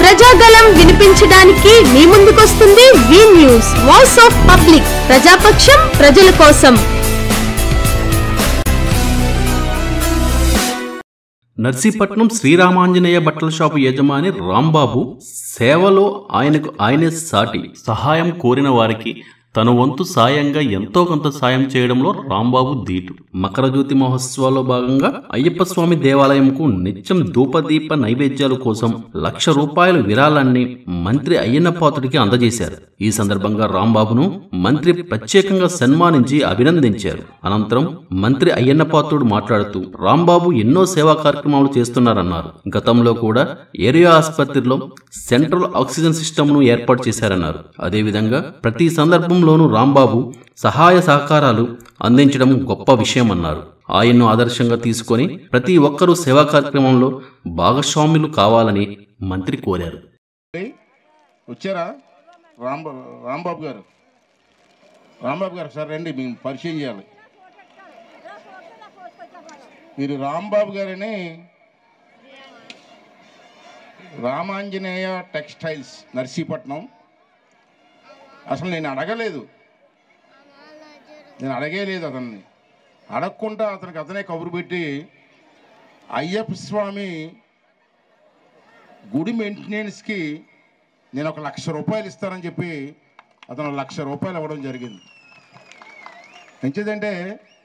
ప్రజాగలం వినిపించడానికి మీ ముందుకొస్తుంది V news voice of public ప్రజాపక్షం ప్రజల కోసం నర్సీపట్నం శ్రీరామాంజనేయ బట్టల షాపు యజమాని రాంబాబు సేవలో ఆయనకు ఆయనే సాటి సహాయం కోరిన వారికి తన వంతు సాయంగా ఎంతో కొంత సాయం చేయడంలో రాంబాబు దీటు మకర జ్యోతి మహోత్సవాల్లో భాగంగా అయ్యప్ప స్వామి దేవాలయంకు నిత్యం ధూపదీప నైవేద్యాల కోసం లక్ష రూపాయల విరాళాన్ని మంత్రి అయ్యన్నపాత్రుడికి అందజేశారు ఈ సందర్భంగా రాంబాబును మంత్రి ప్రత్యేకంగా సన్మానించి అభినందించారు అనంతరం మంత్రి అయ్యన్నపాత్రుడు మాట్లాడుతూ రాంబాబు ఎన్నో సేవా కార్యక్రమాలు చేస్తున్నారన్నారు గతంలో కూడా ఏరియా ఆసుపత్రిలో సెంట్రల్ ఆక్సిజన్ సిస్టమ్ను ఏర్పాటు చేశారన్నారు అదేవిధంగా ప్రతి సందర్భంలోనూ రాంబాబు సహాయ సహకారాలు అందించడం గొప్ప విషయమన్నారు ఆయన్ను ఆదర్శంగా తీసుకొని ప్రతి ఒక్కరూ సేవా కార్యక్రమంలో భాగస్వాములు కావాలని మంత్రి కోరారు ఏయ్, వచ్చారా రాంబా రాంబాబు గారు రాంబాబు గారు సార్ రండి మేము పరిచయం చేయాలి మీరు రాంబాబు గారిని రామాంజనేయ టెక్స్టైల్స్ నర్సీపట్నం అసలు నేను అడగలేదు నేను అడగలేదు అతన్ని అడగకుండా అతనికి అతనే కబురు పెట్టి అయ్యప్ప స్వామి గుడి మెయింటెనెన్స్కి నేను ఒక లక్ష రూపాయలు ఇస్తానని చెప్పి అతను లక్ష రూపాయలు ఇవ్వడం జరిగింది ఎంచేదంటే